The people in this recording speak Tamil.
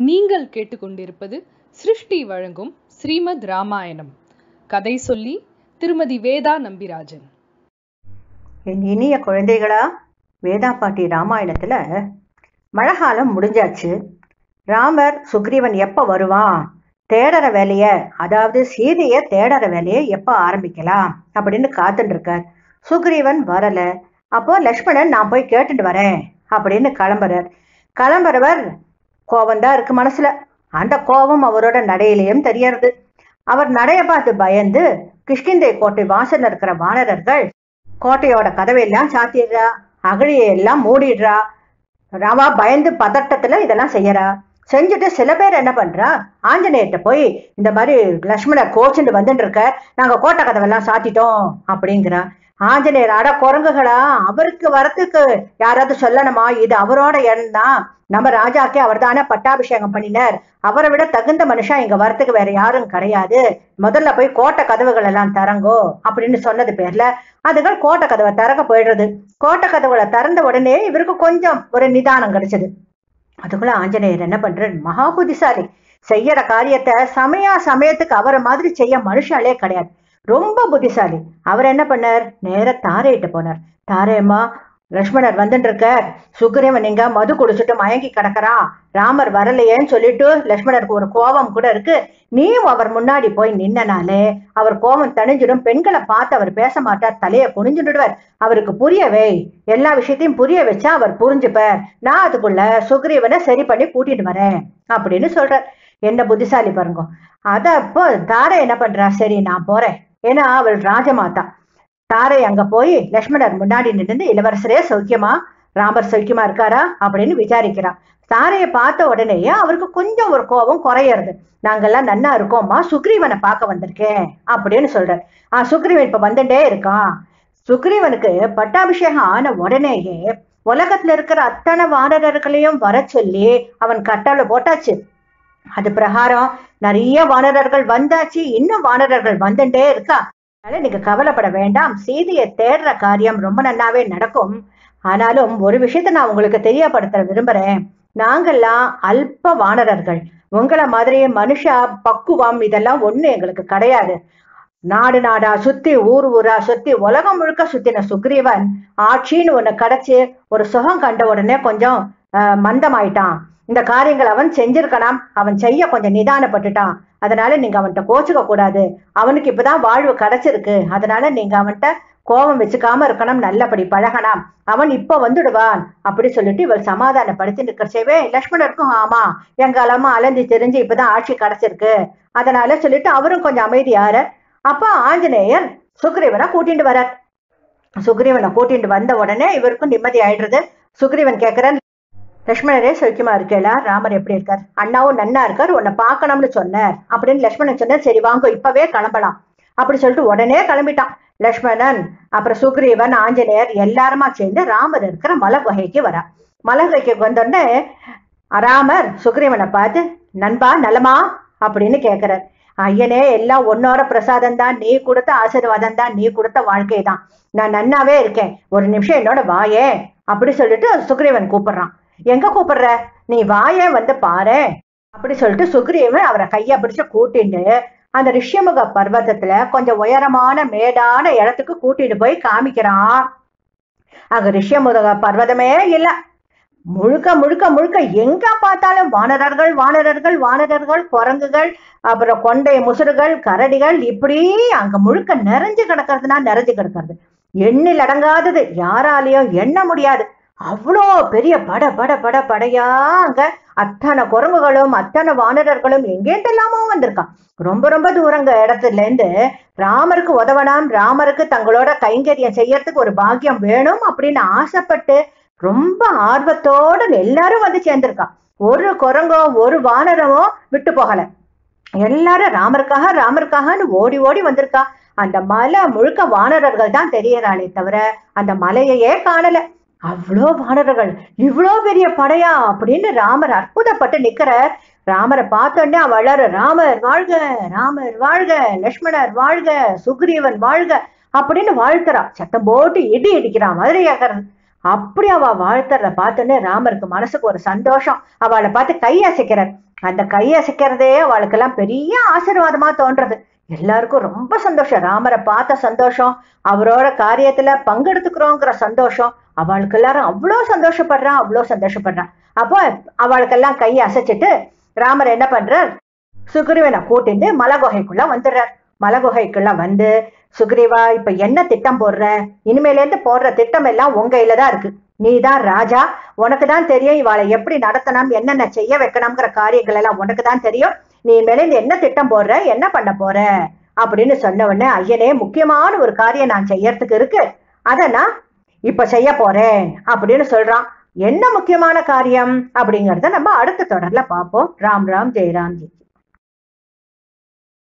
நீங்கள் கேட்டுக்கொண்டிருப்பது சிருஷ்டி வழங்கும் ஸ்ரீமத் ராமாயணம் கதை சொல்லி திருமதி வேதா நம்பிராஜன் என் இனிய குழந்தைகளா வேதா பாட்டி ராமாயணத்துல மழைக்காலம் முடிஞ்சாச்சு ராமர் சுக்ரீவன் எப்ப வருவான் தேடற வேலைய அதாவது சீதைய தேடற வேலையை எப்ப ஆரம்பிக்கலாம் அப்படின்னு காத்துட்டு இருக்கார் சுக்ரீவன் வரல அப்போ லக்ஷ்மணன் நான் போய் கேட்டுட்டு வரேன் அப்படின்னு கிளம்புறார் கிளம்புறவர் கோபம்தான் இருக்கு மனசுல அந்த கோபம் அவரோட நடையிலையும் தெரியறது அவர் நடைய பார்த்து பயந்து கிஷ்கிந்தை கோட்டை வாசல்ல இருக்கிற வானரர்கள் கோட்டையோட கதவையெல்லாம் சாத்திடுறா அகழியை எல்லாம் மூடிடுறா ராமா பயந்து பதட்டத்துல இதெல்லாம் செய்யறா செஞ்சுட்டு சில பேர் என்ன பண்றா ஆஞ்சநேயர்கிட்ட போய் இந்த மாதிரி லக்ஷ்மணர் கோச்சுட்டு வந்துட்டு இருக்க நாங்க கோட்டை கதவெல்லாம் சாத்திட்டோம் அப்படிங்கிறா ஆஞ்சநேயர் அட குரங்குகளா அவருக்கு வரத்துக்கு யாராவது சொல்லணுமா இது அவரோட இடம் தான் நம்ம ராஜாக்கே அவர் தானே பட்டாபிஷேகம் பண்ணினார் அவரை விட தகுந்த மனுஷன் இங்க வரத்துக்கு வேற யாரும் கிடையாது முதல்ல போய் கோட்டை கதவுகள் எல்லாம் திறங்கோ அப்படின்னு சொன்னது பேர்ல அதுகள் கோட்டை கதவை திறக்க போயிடுறது கோட்டை கதவுகளை திறந்த உடனே இவருக்கு கொஞ்சம் ஒரு நிதானம் கிடைச்சது அதுக்குள்ள ஆஞ்சநேயர் என்ன பண்றாரு மகா புத்திசாலி செய்யற காரியத்தை சமயா சமயத்துக்கு அவரை மாதிரி செய்ய மனுஷாலே கிடையாது ரொம்ப புத்திசாலி அவர் என்ன பண்ணார் நேர தாரையிட்டு போனார் தாரையம்மா லக்ஷ்மணர் வந்துட்டு இருக்கார் சுக்ரீவன் இங்க மது குடிச்சிட்டு மயங்கி கிடக்குறான் ராமர் வரலையேன்னு சொல்லிட்டு லக்ஷ்மணருக்கு ஒரு கோபம் கூட இருக்கு நீயும் அவர் முன்னாடி போய் நின்னனாலே அவர் கோபம் தணிஞ்சிடும் பெண்களை பார்த்து அவர் பேச மாட்டார் தலையை குனிஞ்சுடுவார் அவருக்கு புரியவே எல்லா விஷயத்தையும் புரிய வச்சா அவர் புரிஞ்சுப்பார் நான் அதுக்குள்ள சுக்ரீவனை சரி பண்ணி கூட்டிட்டு வரேன் அப்படின்னு சொல்றார் என்ன புத்திசாலி பாருங்க அத அப்போ தாரை என்ன பண்றா சரி நான் போறேன் ஏன்னா அவள் ராஜமாதா தாரை அங்க போய் லக்ஷ்மணர் முன்னாடி நின்று இளவரசரே சௌக்கியமா ராமர் சௌக்கியமா இருக்காரா அப்படின்னு விசாரிக்கிறா தாரையை பார்த்த உடனேயே அவருக்கு கொஞ்சம் ஒரு கோபம் குறையறது நாங்கெல்லாம் நன்னா இருக்கோம்மா சுக்ரீவனை பார்க்க வந்திருக்கேன் அப்படின்னு சொல்றார் ஆஹ் சுக்ரீவன் இப்ப வந்துட்டே இருக்கான் சுக்ரீவனுக்கு பட்டாபிஷேகம் ஆன உடனேயே உலகத்துல இருக்கிற அத்தனை வானரர்களையும் வர சொல்லி அவன் கட்டளை போட்டாச்சு அது பிரகாரம் நிறைய வானரர்கள் வந்தாச்சு இன்னும் வானரர்கள் வந்துட்டே இருக்கா அதனால நீங்க கவலைப்பட வேண்டாம் சீதையை தேடுற காரியம் ரொம்ப நல்லாவே நடக்கும் ஆனாலும் ஒரு விஷயத்த நான் உங்களுக்கு தெரியப்படுத்த விரும்புறேன் நாங்கெல்லாம் அல்ப வானரர்கள் உங்களை மாதிரி மனுஷா பக்குவம் இதெல்லாம் ஒண்ணு எங்களுக்கு கிடையாது நாடு நாடா சுத்தி ஊர் ஊரா சுத்தி உலகம் முழுக்க சுத்தின சுக்ரீவன் ஆட்சின்னு ஒண்ணு கிடைச்சு ஒரு சுகம் கண்ட உடனே கொஞ்சம் மந்தமாயிட்டான் இந்த காரியங்கள் அவன் செஞ்சிருக்கணும் அவன் செய்ய கொஞ்சம் நிதானப்பட்டுட்டான் அதனால நீங்க அவன்கிட்ட கோச்சுக்க கூடாது அவனுக்கு இப்பதான் வாழ்வு கிடைச்சிருக்கு அதனால நீங்க அவன்கிட்ட கோபம் வச்சுக்காம இருக்கணும் நல்லபடி பழகலாம் அவன் இப்ப வந்துடுவான் அப்படி சொல்லிட்டு இவள் சமாதானப்படுத்தி நிற்கிறச்சேவே லக்ஷ்மணருக்கும் ஆமா எங்காலமா அலைஞ்சு தெரிஞ்சு இப்பதான் ஆட்சி கிடைச்சிருக்கு அதனால சொல்லிட்டு அவரும் கொஞ்சம் அமைதியார அப்ப ஆஞ்சநேயர் சுக்ரீவனை கூட்டிட்டு வரார் சுக்ரீவனை கூட்டிட்டு வந்த உடனே இவருக்கும் நிம்மதி ஆயிடுறது சுக்ரீவன் கேட்கிறார் லக்ஷ்மணரே சௌக்கியமா இருக்கேளா ராமர் எப்படி இருக்கார் அண்ணாவும் நன்னா இருக்கார் உன்னை பார்க்கணும்னு சொன்னார் அப்படின்னு லக்ஷ்மணன் சொன்னார் சரி வாங்க இப்பவே கிளம்பலாம் அப்படி சொல்லிட்டு உடனே கிளம்பிட்டான் லக்ஷ்மணன் அப்புறம் சுக்ரீவன் ஆஞ்சநேயர் எல்லாருமா சேர்ந்து ராமர் இருக்கிற மலை குகைக்கு வரா மலை குகைக்கு வந்தோடனே ராமர் சுக்ரீவனை பார்த்து நண்பா நலமா அப்படின்னு கேட்கிறார் ஐயனே எல்லாம் உன்னோட பிரசாதம் தான் நீ கொடுத்த ஆசீர்வாதம் தான் நீ கொடுத்த வாழ்க்கை தான் நான் நன்னாவே இருக்கேன் ஒரு நிமிஷம் என்னோட வாயே அப்படி சொல்லிட்டு சுக்ரீவன் கூப்பிடுறான் எங்க கூப்பிடுற நீ வாய வந்து பாரு அப்படி சொல்லிட்டு சுக்ரீவன் அவரை கைய பிடிச்சு கூட்டிட்டு அந்த ரிஷ்யமுக பர்வதத்துல கொஞ்சம் உயரமான மேடான இடத்துக்கு கூட்டிட்டு போய் காமிக்கிறான் அங்க ரிஷ்யமுக பர்வதமே இல்ல முழுக்க முழுக்க முழுக்க எங்க பார்த்தாலும் வானரர்கள் வானரர்கள் வானரர்கள் குரங்குகள் அப்புறம் கொண்டை முசுறுகள் கரடிகள் இப்படி அங்க முழுக்க நிறைஞ்சு கிடக்கிறதுனா நிறைஞ்சு கிடக்கிறது எண்ணில் அடங்காதது யாராலையும் எண்ண முடியாது அவ்வளோ பெரிய பட பட பட படையா அங்க அத்தனை குரங்குகளும் அத்தனை வானரர்களும் எங்கேண்டெல்லாமோ வந்திருக்கான் ரொம்ப ரொம்ப தூரங்க இடத்துல இருந்து ராமருக்கு உதவனாம் ராமருக்கு தங்களோட கைங்கரியம் செய்யறதுக்கு ஒரு பாக்கியம் வேணும் அப்படின்னு ஆசைப்பட்டு ரொம்ப ஆர்வத்தோட எல்லாரும் வந்து சேர்ந்திருக்கான் ஒரு குரங்கோ ஒரு வானரமோ விட்டு போகல எல்லாரும் ராமருக்காக ராமருக்காகன்னு ஓடி ஓடி வந்திருக்கா அந்த மலை முழுக்க வானரர்கள் தான் தெரியறாளே தவிர அந்த மலையையே காணல அவ்வளோ வானரர்கள் இவ்வளோ பெரிய படையா அப்படின்னு ராமர் அற்புதப்பட்டு நிக்கிறார் ராமரை பார்த்தோன்னே வளர ராமர் வாழ்க ராமர் வாழ்க லக்ஷ்மணர் வாழ்க சுக்ரீவன் வாழ்க அப்படின்னு வாழ்த்துறா சத்தம் போட்டு இடி இடிக்கிறா மாதிரி கேட்கறது அப்படி அவ வாழ்த்துறத பார்த்தோன்னே ராமருக்கு மனசுக்கு ஒரு சந்தோஷம் அவளை பார்த்து கை அசைக்கிறார் அந்த கை அசைக்கிறதே அவளுக்கெல்லாம் பெரிய ஆசீர்வாதமா தோன்றது எல்லாருக்கும் ரொம்ப சந்தோஷம் ராமரை பார்த்த சந்தோஷம் அவரோட காரியத்துல பங்கெடுத்துக்கிறோங்கிற சந்தோஷம் அவளுக்கு எல்லாரும் அவ்வளோ சந்தோஷப்படுறா அவ்வளோ சந்தோஷப்படுறா அப்போ அவளுக்கெல்லாம் கையை அசைச்சிட்டு ராமர் என்ன பண்றார் சுக்ரீவனை கூட்டிட்டு மலகுகைக்குள்ள வந்துடுறார் மலகுகைக்குள்ள வந்து சுக்ரீவா இப்ப என்ன திட்டம் போடுற இனிமேல இருந்து போடுற திட்டம் எல்லாம் உங்க கையில தான் இருக்கு நீ தான் ராஜா உனக்கு தான் தெரியும் இவாளை எப்படி நடத்தணும் என்னென்ன செய்ய வைக்கணுங்கிற காரியங்கள் எல்லாம் உனக்கு தான் தெரியும் நீ மேல இருந்து என்ன திட்டம் போடுற என்ன பண்ண போற அப்படின்னு சொன்ன உடனே ஐயனே முக்கியமான ஒரு காரியம் நான் செய்யறதுக்கு இருக்கு அதை நான் இப்ப செய்ய போறேன் அப்படின்னு சொல்றான் என்ன முக்கியமான காரியம் அப்படிங்கறத நம்ம அடுத்த தொடர்ல பார்ப்போம் ராம் ராம் ஜெயராம் ஜி